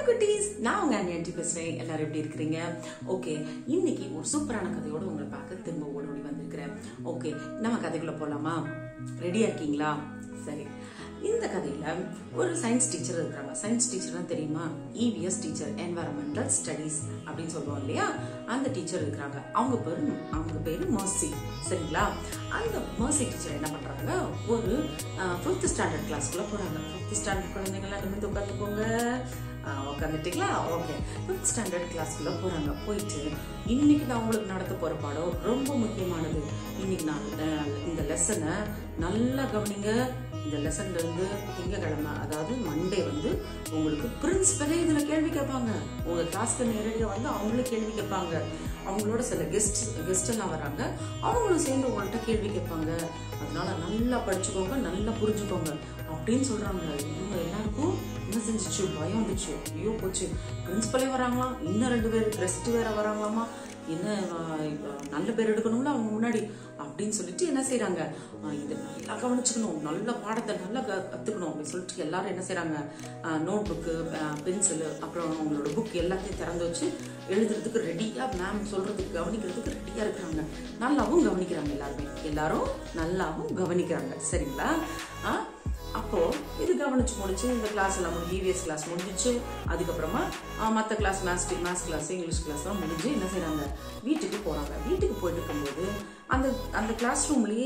குட்டீஸ் நான் உங்க அண்ணி பேசுறேன் எல்லாரும் எப்படி இருக்கிறீங்க ஓகே இன்னைக்கு ஒரு சூப்பரான கதையோட உங்களை பார்க்க திரும்ப ஓடோடி வந்திருக்கிறேன் ஓகே நம்ம கதைக்குள்ள போலாமா ரெடியா இருக்கீங்களா சரி இந்த கதையில ஒரு சயின்ஸ் டீச்சர் இருக்கிறாங்க சயின்ஸ் டீச்சர்னா தெரியுமா இவிஎஸ் டீச்சர் என்வரன்மெண்டல் ஸ்டடீஸ் அப்படின்னு சொல்லுவோம் இல்லையா அந்த டீச்சர் இருக்கிறாங்க அவங்க பேரு அவங்க பேரு மர்சி சரிங்களா அந்த மர்சி டீச்சர் என்ன பண்றாங்க ஒரு ஃபிஃப்த் ஸ்டாண்டர்ட் கிளாஸ்க்குள்ள போறாங்க ஃபிஃப்த் ஸ்டாண்டர்ட் குழந்தைங்களாம் நிமிர்ந்து உட்காந்துக்கோங்க உட்காந்துட்டீங்களா ஓகே ஃபிஃப்த் ஸ்டாண்டர்ட் கிளாஸ்க்குள்ள போறாங்க போயிட்டு இன்னைக்கு நான் உங்களுக்கு நடத்த போற பாடம் ரொம்ப முக்கியமானது இன்னைக்கு நான் அஹ், இந்த லெசனை நல்லா கவனிங்க இந்த லெசன்ல இருந்து திங்கக்கிழமை அதாவது மண்டே வந்து உங்களுக்கு பிரின்சிபலே இதுல கேள்வி கேட்பாங்க உங்க கிளாஸ்க்கு நேரடியா வந்து அவங்களே கேள்வி கேட்பாங்க அவங்களோட சில கெஸ்ட் கெஸ்ட் எல்லாம் வராங்க அவங்களும் சேர்ந்து உங்கள்கிட்ட கேள்வி கேட்பாங்க அதனால நல்லா படிச்சுக்கோங்க நல்லா புரிஞ்சுக்கோங்க அப்படின்னு சொல்றாங்க இவங்க எல்லாருக்கும் என்ன செஞ்சுச்சு பயம் வந்துச்சு ஐயோ போச்சு பிரின்சிபலே வராங்களாம் இன்னும் ரெண்டு பேர் கெஸ்ட் வேற வராங்களாமா என்ன ஆஹ், இப்ப நல்ல பேர் எடுக்கணும்ல அவங்க முன்னாடி அப்படின்னு சொல்லிட்டு என்ன செய்றாங்க ஆஹ், இதை நல்லா கவனிச்சுக்கணும் நல்ல பாடத்தை நல்லா க- கத்துக்கணும் அப்படின்னு சொல்லிட்டு எல்லாரும் என்ன செய்றாங்க நோட் புக்கு பென்சில் அப்புறம் அவங்களோட புக் எல்லாத்தையும் திறந்து வச்சு எழுதுறதுக்கு ரெடியா மேம் சொல்றதுக்கு கவனிக்கிறதுக்கு ரெடியா இருக்கிறாங்க நல்லாவும் கவனிக்கிறாங்க எல்லாருமே எல்லாரும் நல்லாவும் கவனிக்கிறாங்க சரிங்களா ஆஹ், அப்போ இது கவனிச்சு முடிச்சு இந்த கிளாஸ் எல்லாம் முடிஞ்சு இவிஎஸ் கிளாஸ் முடிஞ்சிச்சு அதுக்கப்புறமா ஆஹ், மத்த class maths maths class English class எல்லாம் முடிஞ்சு என்ன செய்றாங்க வீட்டுக்கு போறாங்க வீட்டுக்கு போயிட்டு இருக்கும்போது அந்த அந்த கிளாஸ் ரூம்லயே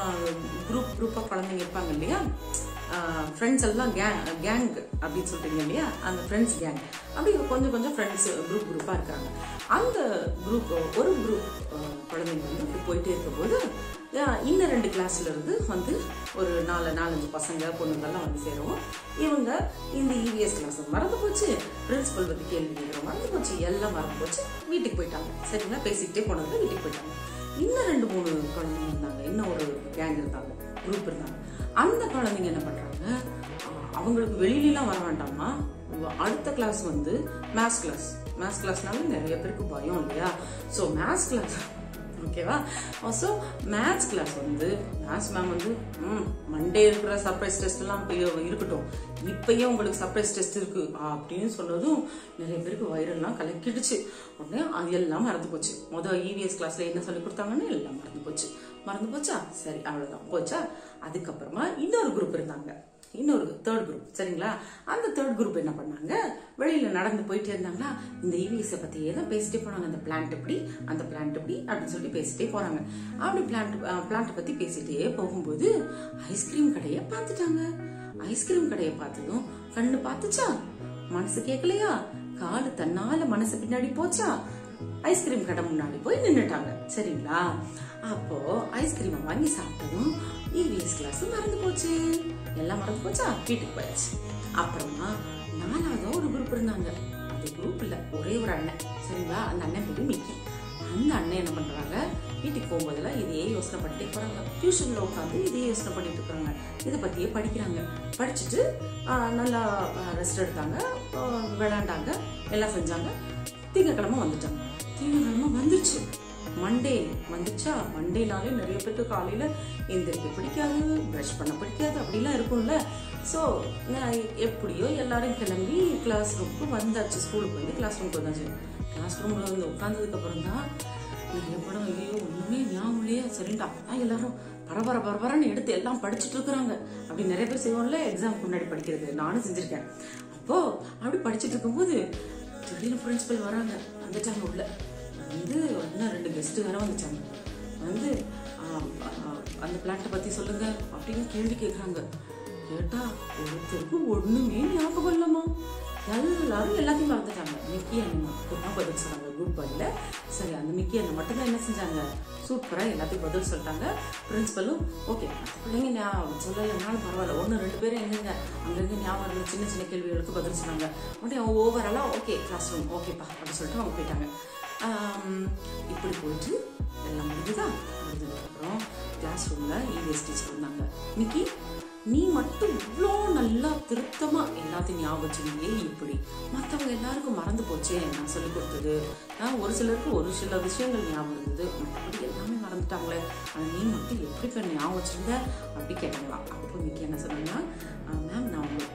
குரூப் குரூப்பா குழந்தைங்க இருப்பாங்க இல்லையா ஃப்ரெண்ட்ஸ் எல்லாம் கேங் கேங் அப்படின்னு சொல்றீங்க இல்லையா அந்த ஃப்ரெண்ட்ஸ் கேங் அப்படி கொஞ்சம் கொஞ்சம் ஃப்ரெண்ட்ஸ் குரூப் குரூப்பா இருக்காங்க அந்த குரூப் ஒரு குரூப் குழந்தைங்க வந்து அப்படி போயிட்டே இருக்கும்போது அஹ், இன்னும் ரெண்டு கிளாஸ்ல இருந்து வந்து ஒரு நாலு நாலஞ்சு பசங்க பொண்ணுங்கெல்லாம் வந்து சேருவோம் இவங்க இந்த இவிஎஸ் கிளாஸ் மறந்து போச்சு பிரின்சிபல் பத்தி கேள்வி கேட்குறோம் மறந்து போச்சு எல்லாம் மறந்து போச்சு வீட்டுக்கு போயிட்டாங்க சரிங்களா பேசிக்கிட்டே போனது வீட்டுக்கு போயிட்டாங்க இன்னும் ரெண்டு மூணு குழந்தைங்க இருந்தாங்க இன்னும் ஒரு கேங் இருந்தாங்க குரூப் இருந்தாங்க அந்த குழந்தைங்க என்ன பண்றாங்க அஹ், அவங்களுக்கு வெளியிலலாம் வர வேண்டாமா அடுத்த கிளாஸ் வந்து மேத்ஸ் கிளாஸ் மேத்ஸ் கிளாஸ்னால நிறைய பேருக்கு பயம் இல்லையா ஸோ மேத்ஸ் கிளாஸ் ஓகேவா ஸோ மேத்ஸ் கிளாஸ் வந்து மேத்ஸ் மேம் வந்து ம் மண்டே இருக்கிற சர்ப்ரைஸ் டெஸ்ட் எல்லாம் இப்ப இருக்கட்டும் இப்பயே உங்களுக்கு சர்ப்ரைஸ் டெஸ்ட் இருக்கு அப்படின்னு சொன்னதும் நிறைய பேருக்கு வயிறெல்லாம் கலக்கிடுச்சு உடனே அது எல்லாம் மறந்து போச்சு மொதல் இவிஎஸ் கிளாஸ்ல என்ன சொல்லி கொடுத்தாங்கன்னு எல்லாம் மறந்து போச்சு மறந்து போச்சா சரி அவ்வளவுதான் போச்சா அதுக்கப்புறமா இன்னொரு குரூப் இருந்தாங்க இன்னொரு தேர்ட் குரூப் சரிங்களா அந்த தேர்ட் குரூப் என்ன பண்ணாங்க வெளியில நடந்து போயிட்டே இருந்தாங்களா இந்த இவிஎஸ் பத்தியே தான் பேசிட்டே போனாங்க அந்த பிளான்ட் எப்படி அந்த பிளான்ட் எப்படி அப்படின்னு சொல்லி பேசிட்டே போறாங்க அப்படி பிளான்ட் பிளான்ட் பத்தி பேசிட்டே போகும்போது ஐஸ்கிரீம் கடையை பார்த்துட்டாங்க ஐஸ்கிரீம் கடையை பார்த்ததும் கண்ணு பார்த்துச்சா மனசு கேட்கலையா காலு தன்னால மனசு பின்னாடி போச்சா ஐஸ்கிரீம் கடை முன்னாடி போய் நின்னுட்டாங்க சரிங்களா அப்போ ஐஸ்கிரீமை வாங்கி சாப்பிட்டதும் இவிஎஸ் கிளாஸ் மறந்து போச்சு எல்லாம் மறந்து போச்சா வீட்டுக்கு போயாச்சு அப்புறமா நாலாவது ஒரு குரூப் இருந்தாங்க அந்த குரூப் இல்ல ஒரே ஒரு அண்ணன் சரிங்களா அந்த அண்ணன் பேரு மிக்கி அந்த அண்ணன் என்ன பண்றாங்க வீட்டுக்கு போகும்போதெல்லாம் இதையே யோசனை பண்ணிட்டே போறாங்க டியூஷன்ல உட்காந்து இதையே யோசனை பண்ணிட்டு இருக்காங்க இதை பத்தியே படிக்கிறாங்க படிச்சுட்டு ஆஹ், நல்லா ரெஸ்ட் எடுத்தாங்க ஆஹ், விளையாண்டாங்க எல்லாம் செஞ்சாங்க திங்கக்கிழமை வந்துட்டாங்க திங்கக்கிழமை வந்துருச்சு மண்டே வந்துச்சா மண்டேனாலே நிறைய பேருக்கு காலையில எந்திரிக்க பிடிக்காது ப்ரஷ் பண்ண பிடிக்காது அப்படிலாம் இருக்கும்ல ஸோ எப்படியோ எல்லாரும் கிளம்பி கிளாஸ் ரூமுக்கு வந்தாச்சு ஸ்கூலுக்கு வந்து கிளாஸ் ரூமுக்கு வந்தாச்சு கிளாஸ் ரூம்ல வந்து உட்காந்ததுக்கு அப்புறம் தான் நிறைய படம் ஐயோ ஒண்ணுமே ஞாபகம் இல்லையே சரிண்டா அப்பதான் எல்லாரும் பரபர பரபரன்னு எடுத்து எல்லாம் படிச்சுட்டு இருக்கிறாங்க அப்படி நிறைய பேர் செய்வோம்ல எக்ஸாம்க்கு முன்னாடி படிக்கிறது நானும் செஞ்சிருக்கேன் அப்போ அப்படி படிச்சுட்டு இருக்கும்போது திடீர்னு பிரின்சிபல் வராங்க வந்துட்டாங்க உள்ள வந்து இன்னும் ரெண்டு கெஸ்ட் வேற வந்துட்டாங்க வந்து ஆ, ஆ, அந்த பிளான்ட்டை பத்தி சொல்லுங்க அப்படின்னு கேள்வி கேக்குறாங்க கேட்டா ஒருத்தருக்கு ஒண்ணுமே ஞாபகம் இல்லம்மா எல்லாரும் எல்லாத்தையும் மறந்துட்டாங்க மிக்கி அண்ணன் மட்டும் தான் பதில் சொன்னாங்க குட் பைல சரி அந்த மிக்கி அண்ணன் மட்டும் தான் என்ன செஞ்சாங்க சூப்பரா எல்லாத்தையும் பதில் சொல்லிட்டாங்க பிரின்சிபலும் ஓகே மற்ற பிள்ளைங்க ஞாபகம் சொல்லலைனாலும் பரவாயில்ல ஒன்று ரெண்டு பேரும் எங்கெங்க அங்கங்க ஞாபகம் இருந்த சின்ன சின்ன கேள்விகளுக்கு பதில் சொன்னாங்க உடனே ஓவராலாக ஓகே கிளாஸ் ரூம் ஓகேப்பா அப்படின்னு சொல்லிட்டு அவங்க போயிட்டாங்க ஆம், இப்படி போயிட்டு எல்லாம் முடிஞ்சுதா முடிஞ்சதுக்கப்புறம் கிளாஸ் ரூம்ல இவிஎஸ் டீச்சர் இருந்தாங்க மிக்கி நீ மட்டும் இவ்வளோ நல்லா திருத்தமா எல்லாத்தையும் ஞாபகம் வச்சுருந்தே இப்படி மற்றவங்க எல்லாருக்கும் மறந்து போச்சே நான் சொல்லி கொடுத்தது ஆஹ், ஒரு சிலருக்கு ஒரு சில விஷயங்கள் ஞாபகம் இருந்தது மற்றபடி எல்லாமே மறந்துட்டாங்களே ஆனால் நீ மட்டும் எப்படி பண்ண ஞாபகம் வச்சிருந்த அப்படி கேட்டாங்களாம் அப்போ மிக்கி என்ன சொன்னாங்கன்னா மேம் நான் உங்களுக்கு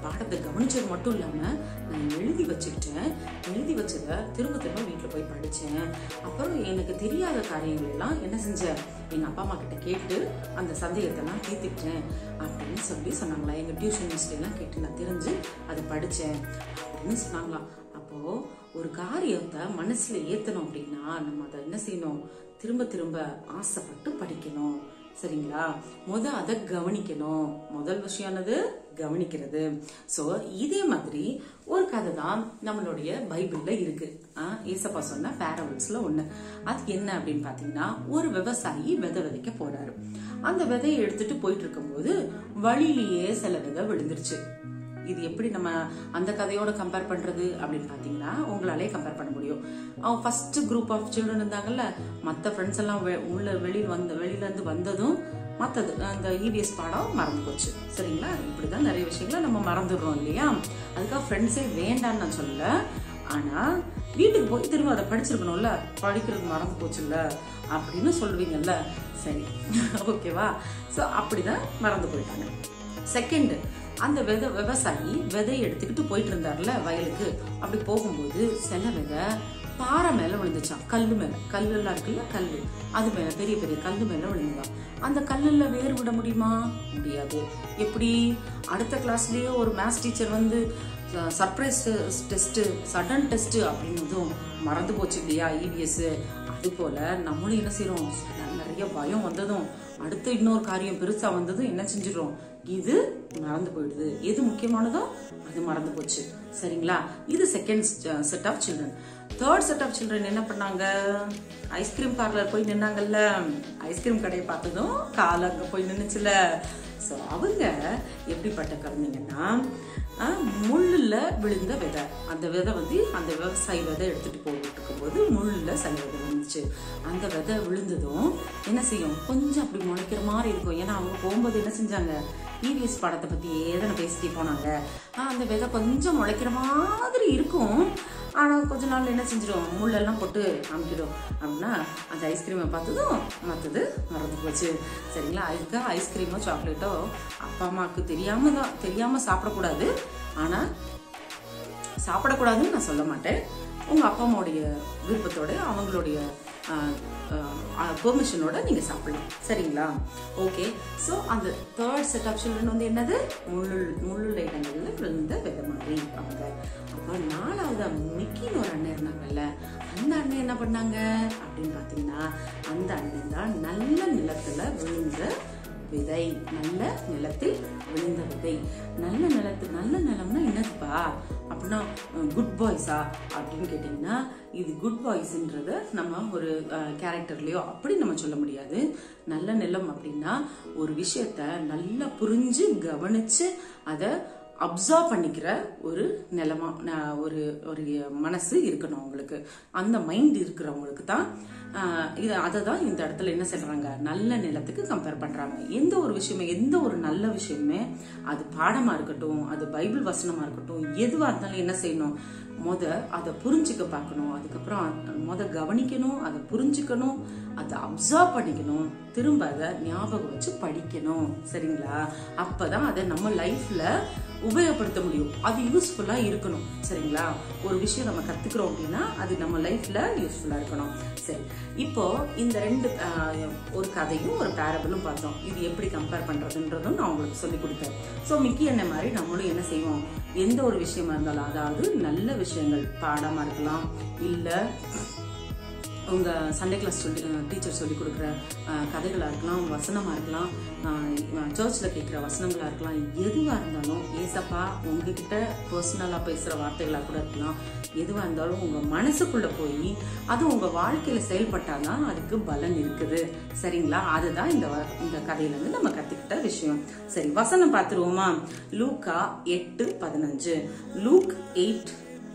பாடத்தை கவனிச்சது மட்டும் இல்லாம நான் எழுதி வச்சுக்கிட்டேன் எழுதி வச்சதை திரும்ப திரும்ப வீட்டில் போய் படிச்சேன் அப்புறம் எனக்கு தெரியாத காரியங்கள் எல்லாம் என்ன செஞ்சேன் எங்க அப்பா அம்மா கிட்ட கேட்டு அந்த சந்தேகத்தை எல்லாம் தீர்த்துக்கிட்டேன் அப்படின்னு சொல்லி சொன்னாங்களா எங்க டியூஷன் மிஸ்ட் எல்லாம் கேட்டு நான் தெரிஞ்சு அதை படிச்சேன் அப்படின்னு சொன்னாங்களாம் அப்போ ஒரு காரியத்தை மனசுல ஏத்தணும் அப்படின்னா நம்ம அதை என்ன செய்யணும் திரும்ப திரும்ப ஆசைப்பட்டு படிக்கணும் சரிங்களா முத அதை கவனிக்கணும் முதல் விஷயம் என்னது கவனிக்கிறது சோ இதே மாதிரி ஒரு கதை தான் நம்மளுடைய பைபிள்ல இருக்கு ஆஹ் ஏசப்பா சொன்ன பேரபிள்ஸ்ல ஒண்ணு அது என்ன அப்படின்னு பாத்தீங்கன்னா ஒரு விவசாயி விதை விதைக்க போறாரு அந்த விதையை எடுத்துட்டு போயிட்டு இருக்கும்போது வழியிலேயே சில விதை விழுந்துருச்சு இது எப்படி நம்ம அந்த கதையோட கம்பேர் பண்றது அப்படின்னு பாத்தீங்கன்னா உங்களாலே கம்பேர் பண்ண முடியும் அவன் ஃபர்ஸ்ட் குரூப் ஆஃப் சில்ட்ரன் இருந்தாங்கல்ல மத்த ஃப்ரெண்ட்ஸ் எல்லாம் வெ- உள்ள வெளியில் வந்து வெளியில இருந்து வந்ததும் மத்தது அந்த இவிஎஸ் பாடம் மறந்து போச்சு சரிங்களா இப்படிதான் நிறைய விஷயங்களை நம்ம மறந்துடுறோம் இல்லையா அதுக்காக ஃப்ரெண்ட்ஸே வேண்டாம்னு நான் சொல்லல ஆனா வீட்டுக்கு போய் திரும்ப அதை படிச்சிருக்கணும்ல படிக்கிறது மறந்து போச்சுல்ல அப்படின்னு சொல்லுவீங்கல்ல சரி ஓகேவா சோ அப்படிதான் மறந்து போயிட்டாங்க செகண்ட் அந்த விதை விவசாயி விதை எடுத்துக்கிட்டு போயிட்டு இருந்தார்ல வயலுக்கு அப்படி போகும்போது சில விதை பாறை மேல விழுந்துச்சான் கல்லு மேல கல்லு எல்லாம் இருக்குல்ல கல்லு அது மேல பெரிய பெரிய கல்லு மேல விழுந்துதான் அந்த கல்லுல வேர் விட முடியுமா முடியாது எப்படி அடுத்த கிளாஸ்லயே ஒரு மேத்ஸ் டீச்சர் வந்து சர்ப்ரைஸ் டெஸ்ட் சடன் டெஸ்ட் அப்படின்னதும் மறந்து போச்சு இல்லையா இவிஎஸ் அது போல நம்மளும் என்ன செய்யறோம் நிறைய பயம் வந்ததும் அடுத்து இன்னொரு காரியம் பெருசா வந்ததும் என்ன செஞ்சிடும் இது மறந்து போயிடுது எது முக்கியமானதோ அது மறந்து போச்சு சரிங்களா இது second set of children third set of children என்ன பண்ணாங்க ஐஸ்கிரீம் பார்லர் போய் நின்னாங்கல்ல ஐஸ்கிரீம் கடையை பார்த்ததும் கால் அங்க போய் நின்னுச்சுல ஸோ அவங்க எப்படிப்பட்ட குழந்தைங்கன்னா ஆஹ், முள்ளுல விழுந்த விதை அந்த விதை வந்து அந்த விவசாயி விதை எடுத்துட்டு போயிட்டு இருக்கும்போது முள்ளுல சில விதை விழுந்துச்சு அந்த விதை விழுந்ததும் என்ன செய்யும் கொஞ்சம் அப்படி முளைக்கிற மாதிரி இருக்கும் ஏன்னா அவங்க போகும்போது என்ன செஞ்சாங்க இவிஎஸ் படத்தை பத்தி ஏதனை பேசிட்டு போனாங்க ஆஹ், அந்த விதை கொஞ்சம் முளைக்கிற மாதிரி இருக்கும் ஆனா கொஞ்ச நாள் என்ன செஞ்சிடும் முள்ளெல்லாம் போட்டு அமுக்கிடும் அப்படின்னா அந்த ஐஸ்கிரீமை பார்த்ததும் மற்றது மறந்து போச்சு சரிங்களா அதுக்காக ஐஸ்கிரீமோ சாக்லேட்டோ அப்பா அம்மாவுக்கு தெரியாம தான் தெரியாம சாப்பிடக்கூடாது ஆனா சாப்பிடக்கூடாதுன்னு நான் சொல்ல மாட்டேன் உங்க அப்பா அம்மாவுடைய விருப்பத்தோட அவங்களுடைய பெர்மிஷனோட நீங்க சாப்பிடலாம் சரிங்களா ஓகே ஸோ அந்த தேர்ட் செட் ஆஃப் சில்ட்ரன் வந்து என்னது முள்ளு முள்ளுள்ள இடங்கள்ல விழுந்த வித மாதிரி அவங்க அப்போ நாலாவது மிக்கின்னு ஒரு அண்ணன் இருந்தாங்கல்ல அந்த அண்ணன் என்ன பண்ணாங்க அப்படின்னு பார்த்தீங்கன்னா அந்த அண்ணன் தான் நல்ல நிலத்துல விழுந்த விதை நல்ல நிலத்தில் விழுந்த விதை நல்ல நிலத்து நல்ல நிலம்னா என்னதுப்பா அப்படின்னா குட் பாய்ஸா அப்படின்னு கேட்டிங்கன்னா இது குட் பாய்ஸ்ன்றத நம்ம ஒரு கேரக்டர்லயோ அப்படி நம்ம சொல்ல முடியாது நல்ல நிலம் அப்படின்னா ஒரு விஷயத்த நல்லா புரிஞ்சு கவனிச்சு அதை அப்சர்வ் பண்ணிக்கிற ஒரு நிலமா ந- ஒரு ஒரு மனசு இருக்கணும் அவங்களுக்கு அந்த மைண்ட் இருக்கிறவங்களுக்கு தான் ஆஹ், இது அதை தான் இந்த இடத்துல என்ன சொல்றாங்க நல்ல நிலத்துக்கு கம்பேர் பண்றாங்க எந்த ஒரு விஷயமே எந்த ஒரு நல்ல விஷயமே அது பாடமா இருக்கட்டும் அது பைபிள் வசனமா இருக்கட்டும் எதுவா இருந்தாலும் என்ன செய்யணும் முத அதை புரிஞ்சுக்க பார்க்கணும் அதுக்கப்புறம் முத கவனிக்கணும் அதை புரிஞ்சுக்கணும் அதை அப்சர்வ் பண்ணிக்கணும் திரும்ப அதை ஞாபகம் வச்சு படிக்கணும் சரிங்களா அப்பதான் அதை நம்ம லைஃப்ல உபயோகப்படுத்த முடியும் அது யூஸ்ஃபுல்லா இருக்கணும் சரிங்களா ஒரு விஷயம் நம்ம கத்துக்கிறோம் அப்படின்னா அது நம்ம லைஃப்ல யூஸ்ஃபுல்லா இருக்கணும் சரி இப்போ இந்த ரெண்டு ஆஹ், ஒரு கதையும் ஒரு பேரபிளும் பார்த்தோம் இது எப்படி கம்பேர் பண்றதுன்றதும் நான் உங்களுக்கு சொல்லி கொடுத்தேன் ஸோ மிக்கி என்ன மாதிரி நம்மளும் என்ன செய்வோம் எந்த ஒரு விஷயமா இருந்தாலும் அதாவது நல்ல விஷயங்கள் பாடமா இருக்கலாம் இல்ல உங்க சண்டே கிளாஸ் சொல்லி டீச்சர் சொல்லி கொடுக்குற அஹ், கதைகளா இருக்கலாம் வசனமா இருக்கலாம் சர்ச்சில் கேட்குற வசனங்களா இருக்கலாம் எதுவா இருந்தாலும் ஏசப்பா உங்ககிட்ட பர்சனலா பேசுற வார்த்தைகளா கூட இருக்கலாம் எதுவா இருந்தாலும் உங்க மனசுக்குள்ள போய் அது உங்க வாழ்க்கையில செயல்பட்டாதான் அதுக்கு பலன் இருக்குது சரிங்களா அதுதான் இந்த வ- இந்த கதையில இருந்து நம்ம கத்துக்கிட்ட விஷயம் சரி வசனம் பார்த்துருவோமா லூக்கா எட்டு பதினஞ்சு லூக் எயிட்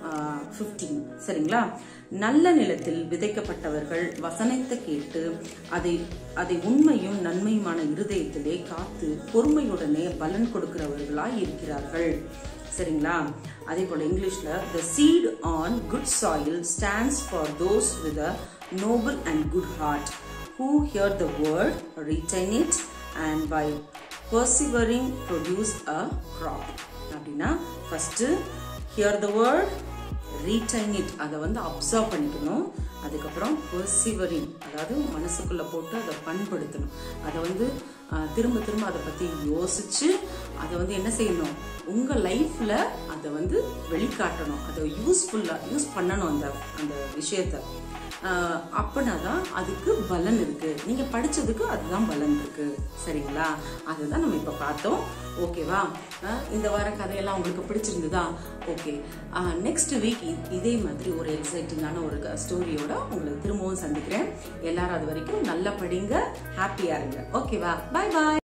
15 சரிங்களா நல்ல நிலத்தில் விதைக்கப்பட்டவர்கள் வசனத்தை கேட்டு அதை அதை உண்மையும் நன்மையுமான இருதயத்திலே காத்து பொறுமையுடனே பலன் கொடுக்கிறவர்களாய் இருக்கிறார்கள் சரிங்களா அதே போல இங்கிலீஷ்ல the seed on good soil stands for those with a noble and good heart who hear the word retain it and by persevering produce a crop அப்படின்னா first hear the word retain it அதை வந்து observe பண்ணிக்கணும் அதுக்கப்புறம் பர்சிவரிங் அதாவது மனசுக்குள்ள போட்டு அதை பண்படுத்தணும் அதை வந்து ஆஹ், திரும்ப திரும்ப அதை பத்தி யோசிச்சு அதை வந்து என்ன செய்யணும் உங்க லைஃப்ல அதை வந்து வெளிக்காட்டணும் அதை யூஸ்ஃபுல்லா யூஸ் பண்ணணும் அந்த அந்த விஷயத்த ஆஹ், அப்படின்னா தான் அதுக்கு பலன் இருக்கு நீங்க படிச்சதுக்கு அதுதான் பலன் இருக்கு சரிங்களா அதுதான் நம்ம இப்ப பார்த்தோம் ஓகேவா ஆஹ், இந்த வார கதையெல்லாம் உங்களுக்கு பிடிச்சிருந்ததா ஓகே நெக்ஸ்ட் வீக் இதே மாதிரி ஒரு எக்ஸைட்டிங்கான ஒரு ஸ்டோரியோட உங்களை திரும்பவும் சந்திக்கிறேன் எல்லாரும் அது வரைக்கும் நல்லா படிங்க ஹாப்பியா இருங்க ஓகேவா பை பாய்